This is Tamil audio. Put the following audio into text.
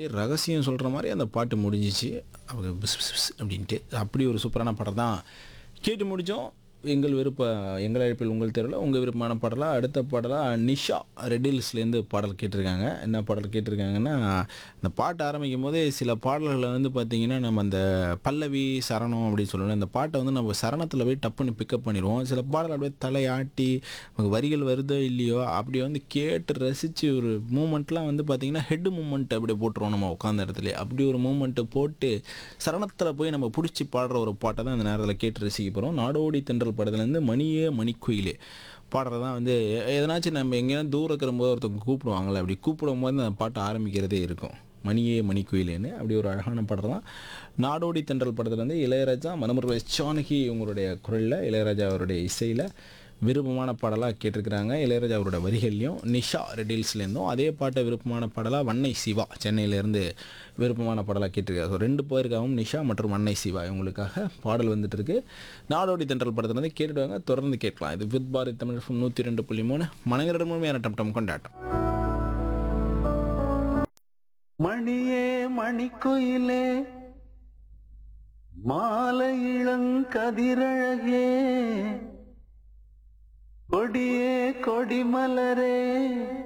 ரகசியம் சொல்கிற மாதிரி அந்த பாட்டு முடிஞ்சிச்சு அவங்க பிஸ் பிஸ் பிஸ் அப்படின்ட்டு அப்படி ஒரு சூப்பரான படம் தான் கேட்டு முடித்தோம் எங்கள் விருப்ப எங்கள் அழைப்பில் உங்கள் தெருவில் உங்கள் விருப்பமான பாடலாக அடுத்த பாடலாக நிஷா ரெட்டில்ஸ்லேருந்து பாடல் கேட்டிருக்காங்க என்ன பாடல் கேட்டிருக்காங்கன்னா இந்த பாட்டு ஆரம்பிக்கும் போதே சில பாடல்களை வந்து பார்த்திங்கன்னா நம்ம அந்த பல்லவி சரணம் அப்படின்னு சொல்லணும் அந்த பாட்டை வந்து நம்ம சரணத்தில் போய் டப்புன்னு பிக்கப் பண்ணிடுவோம் சில பாடல் அப்படியே தலையாட்டி நமக்கு வரிகள் வருதோ இல்லையோ அப்படி வந்து கேட்டு ரசித்து ஒரு மூமெண்ட்லாம் வந்து பார்த்திங்கன்னா ஹெட் மூமெண்ட் அப்படியே போட்டுருவோம் நம்ம உட்காந்த இடத்துல அப்படி ஒரு மூமெண்ட்டு போட்டு சரணத்தில் போய் நம்ம பிடிச்சி பாடுற ஒரு பாட்டை தான் அந்த நேரத்தில் கேட்டு ரசிக்க போகிறோம் நாடோடி தென்றல் படத்துலேருந்து மணியே மணிக்குயிலே பாடுறது தான் வந்து எ- எதனாச்சும் நம்ம எங்கேயா தூரம் இருக்கிறம்போது ஒருத்தவங்க கூப்பிடுவாங்கள்ல அப்படி கூப்பிடும் போது அந்த பாட்டு ஆரம்பிக்கிறதே இருக்கும் மணியே மணிக்குயிலேன்னு அப்படி ஒரு அழகான படம் தான் நாடோடி தென்றல் படத்தில் வந்து இளையராஜா மனமுறை ஜானகி உங்களுடைய குரலில் இளையராஜா அவருடைய இசையில் விருப்பமான பாடலாக கேட்டிருக்கிறாங்க இளையராஜா அவரோட வரிகள்லையும் நிஷா ரெட்டில்ஸ்லேருந்தும் அதே பாட்டை விருப்பமான பாடலாக வன்னை சிவா சென்னையிலேருந்து விருப்பமான பாடலாக கேட்டிருக்காரு ஸோ ரெண்டு பேருக்காகவும் நிஷா மற்றும் வன்னை சிவா இவங்களுக்காக பாடல் வந்துட்டு இருக்கு நாடோடி தென்றல் படத்துலேருந்து கேட்டுடுவாங்க தொடர்ந்து கேட்கலாம் இது வித் பாரத் தமிழ் நூற்றி ரெண்டு புள்ளி மூணு மனிதரிடம் முழுமையான டம் டம் கொண்டாட்டம் மணியே மணிக்குயிலே மாலை இளங்கதிரழகே கொடியே கொடிமலரே